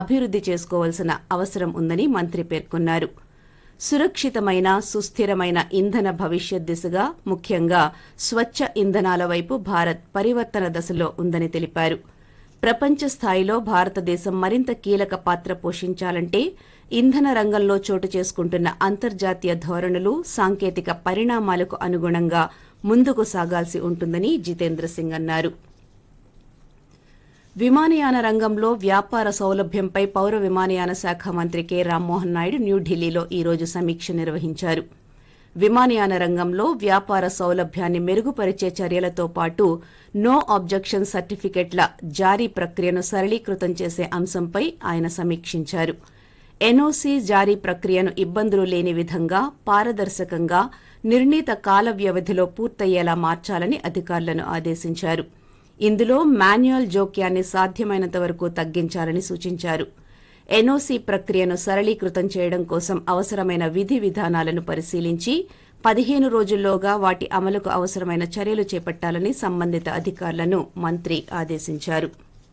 అభివృద్ధి చేసుకోవాల్సిన అవసరం ఉందని మంత్రి పేర్కొన్నారు సురక్షితమైన సుస్థిరమైన ఇంధన భవిష్యత్ దిశగా ముఖ్యంగా స్వచ్ఛ ఇంధనాల వైపు భారత్ పరివర్తన దశలో ఉందని తెలిపారు ప్రపంచ స్థాయిలో భారతదేశం మరింత కీలక పాత్ర పోషించాలంటే ఇంధన రంగంలో చోటు చేసుకుంటున్న అంతర్జాతీయ ధోరణులు సాంకేతిక పరిణామాలకు అనుగుణంగా ముందుకు సాగాల్సి ఉంటుందని జితేంద్ర సింగ్ అన్నారు విమానయాన రంగంలో వ్యాపార సౌలభ్యంపై పౌర విమానయాన శాఖ మంత్రి కె రామ్మోహన్ నాయుడు న్యూఢిల్లీలో ఈ రోజు సమీక్ష నిర్వహించారు విమానయాన రంగంలో వ్యాపార సౌలభ్యాన్ని మెరుగుపరిచే చర్యలతో పాటు నో ఆబ్జెక్షన్ సర్టిఫికెట్ల జారీ ప్రక్రియను సరళీకృతం చేసే అంశంపై ఆయన సమీక్షించారు ఎన్ఓసీ జారీ ప్రక్రియను ఇబ్బందులు లేని విధంగా పారదర్శకంగా నిర్ణీత కాల వ్యవధిలో పూర్తయ్యేలా మార్చాలని అధికారులను ఆదేశించారు ఇందులో మాన్యువల్ జోక్యాన్ని సాధ్యమైనంత వరకు తగ్గించాలని సూచించారు ఎన్ఓసీ ప్రక్రియను సరళీకృతం చేయడం కోసం అవసరమైన విధి విధానాలను పరిశీలించి పదిహేను రోజుల్లోగా వాటి అమలుకు అవసరమైన చర్యలు చేపట్టాలని సంబంధిత అధికారులను మంత్రి ఆదేశించారు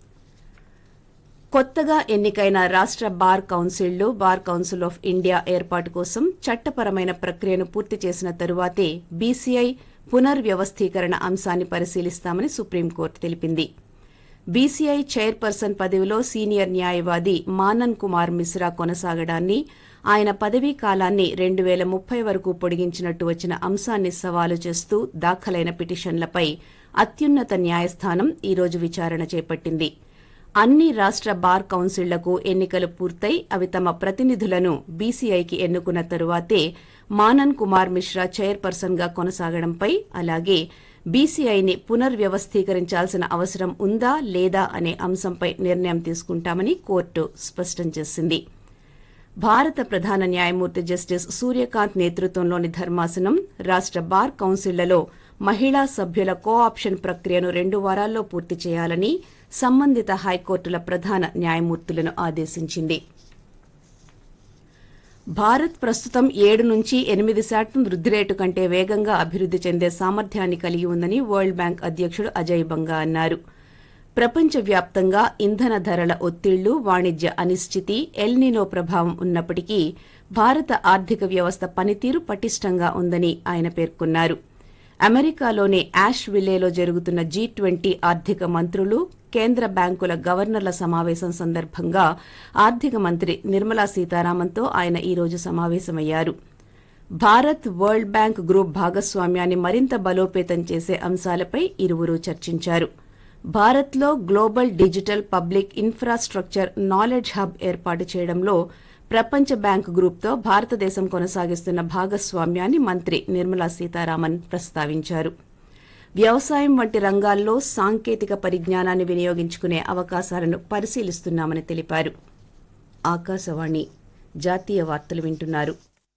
కొత్తగా ఎన్నికైన రాష్ట బార్ కౌన్సిళ్లు బార్ కౌన్సిల్ ఆఫ్ ఇండియా ఏర్పాటు కోసం చట్టపరమైన ప్రక్రియను పూర్తి చేసిన తరువాతే బీసీఐ పునర్వ్యవస్థీకరణ అంశాన్ని పరిశీలిస్తామని సుప్రీంకోర్టు తెలిపింది బీసీఐ చైర్పర్సన్ పదవిలో సీనియర్ న్యాయవాది మానన్ కుమార్ మిశ్రా కొనసాగడాన్ని ఆయన పదవీ కాలాన్ని రెండు వేల ముప్పై వరకు పొడిగించినట్టు వచ్చిన అంశాన్ని సవాలు చేస్తూ దాఖలైన పిటిషన్లపై అత్యున్నత న్యాయస్థానం ఈ రోజు విచారణ చేపట్టింది అన్ని రాష్ట బార్ కౌన్సిళ్లకు ఎన్నికలు పూర్తయి అవి తమ ప్రతినిధులను బీసీఐకి ఎన్నుకున్న తరువాతే మానన్ కుమార్ మిశ్రా చైర్పర్సన్ గా కొనసాగడంపై అలాగే బీసీఐని పునర్వ్యవస్థీకరించాల్సిన అవసరం ఉందా లేదా అనే అంశంపై నిర్ణయం తీసుకుంటామని కోర్టు స్పష్టం చేసింది భారత ప్రధాన న్యాయమూర్తి జస్టిస్ సూర్యకాంత్ నేతృత్వంలోని ధర్మాసనం రాష్ట బార్ కౌన్సిళ్లలో మహిళా సభ్యుల కో ఆప్షన్ ప్రక్రియను రెండు వారాల్లో పూర్తి చేయాలని సంబంధిత హైకోర్టుల ప్రధాన న్యాయమూర్తులను ఆదేశించింది భారత్ ప్రస్తుతం ఏడు నుంచి ఎనిమిది శాతం వృద్ధి రేటు కంటే వేగంగా అభివృద్ధి చెందే సామర్థ్యాన్ని కలిగి ఉందని వరల్డ్ బ్యాంక్ అధ్యక్షుడు అజయ్ బంగా అన్నారు ప్రపంచవ్యాప్తంగా ఇంధన ధరల ఒత్తిళ్లు వాణిజ్య అనిశ్చితి ఎల్నినో ప్రభావం ఉన్నప్పటికీ భారత ఆర్థిక వ్యవస్థ పనితీరు పటిష్టంగా ఉందని ఆయన పేర్కొన్నారు అమెరికాలోని యాష్ విల్లేలో జరుగుతున్న జీ ట్వంటీ ఆర్థిక మంత్రులు కేంద్ర బ్యాంకుల గవర్నర్ల సమావేశం సందర్భంగా ఆర్థిక మంత్రి నిర్మలా సీతారామన్తో ఆయన ఈ రోజు సమావేశమయ్యారు భారత్ వరల్డ్ బ్యాంక్ గ్రూప్ భాగస్వామ్యాన్ని మరింత బలోపేతం చేసే అంశాలపై ఇరువురు చర్చించారు భారత్లో global digital public infrastructure knowledge hub ఏర్పాటు చేయడంలో ప్రపంచ బ్యాంక్ గ్రూప్తో భారతదేశం కొనసాగిస్తున్న భాగస్వామ్యాన్ని మంత్రి నిర్మలా సీతారామన్ ప్రస్తావించారు వ్యవసాయం వంటి రంగాల్లో సాంకేతిక పరిజ్ఞానాన్ని వినియోగించుకునే అవకాశాలను పరిశీలిస్తున్నామని తెలిపారు ఆకాశవాణి జాతీయ వార్తలు వింటున్నారు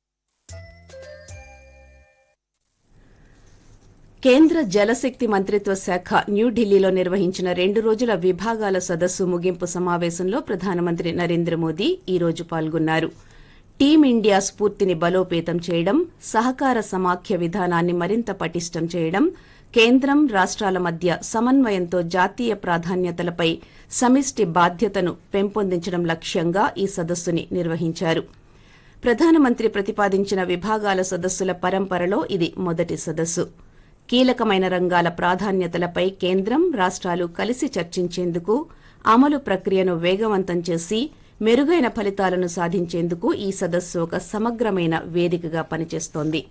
కేంద్ర జలశక్తి మంత్రిత్వ శాఖ న్యూఢిల్లీలో నిర్వహించిన రెండు రోజుల విభాగాల సదస్సు ముగింపు సమావేశంలో ప్రధానమంత్రి నరేంద్ర మోదీ ఈ రోజు పాల్గొన్నారు టీమిండియా స్ఫూర్తిని బలోపేతం చేయడం సహకార సమాఖ్య విధానాన్ని మరింత పటిష్టం చేయడం కేంద్రం రాష్ట్రాల మధ్య సమన్వయంతో జాతీయ ప్రాధాన్యతలపై సమిష్టి బాధ్యతను పెంపొందించడం లక్ష్యంగా ఈ సదస్సుని నిర్వహించారు ప్రధానమంత్రి ప్రతిపాదించిన విభాగాల సదస్సుల పరంపరలో ఇది మొదటి సదస్సు కీలకమైన రంగాల ప్రాధాన్యతలపై కేంద్రం రాష్ట్రాలు కలిసి చర్చించేందుకు అమలు ప్రక్రియను వేగవంతం చేసి మెరుగైన ఫలితాలను సాధించేందుకు ఈ సదస్సు ఒక సమగ్రమైన వేదికగా పనిచేస్తోంది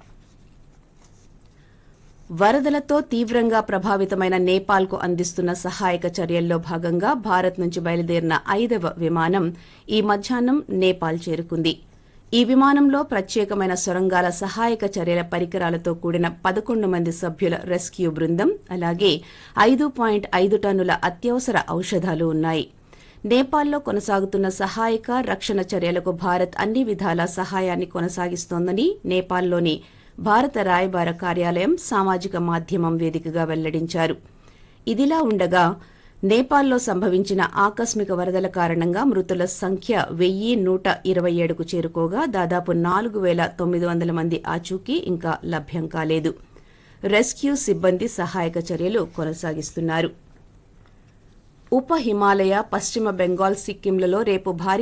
వరదలతో తీవ్రంగా ప్రభావితమైన నేపాల్కు అందిస్తున్న సహాయక చర్యల్లో భాగంగా భారత్ నుంచి బయలుదేరిన ఐదవ విమానం ఈ మధ్యాహ్నం నేపాల్ చేరుకుంది ఈ విమానంలో ప్రత్యేకమైన సొరంగాల సహాయక చర్యల పరికరాలతో కూడిన పదకొండు మంది సభ్యుల రెస్క్యూ బృందం అలాగే ఐదు పాయింట్ ఐదు టన్నుల అత్యవసర ఔషధాలు ఉన్నాయి నేపాల్లో కొనసాగుతున్న సహాయక రక్షణ చర్యలకు భారత్ అన్ని విధాల సహాయాన్ని కొనసాగిస్తోందని నేపాల్లోని భారత రాయబార కార్యాలయం సామాజిక మాధ్యమం వేదికగా వెల్లడించారు ఇదిలా ఉండగా నేపాల్లో సంభవించిన ఆకస్మిక వరదల కారణంగా మృతుల సంఖ్య వెయ్యి నూట ఇరవై ఏడుకు చేరుకోగా దాదాపు నాలుగు వేల తొమ్మిది వందల మంది ఆచూకీ ఇంకా లభ్యం కాలేదు రెస్క్యూ సిబ్బంది సహాయక చర్యలు కొనసాగిస్తున్నారు ఉప హిమాలయ పశ్చిమ బెంగాల్ సిక్కింలలో రేపు భారీ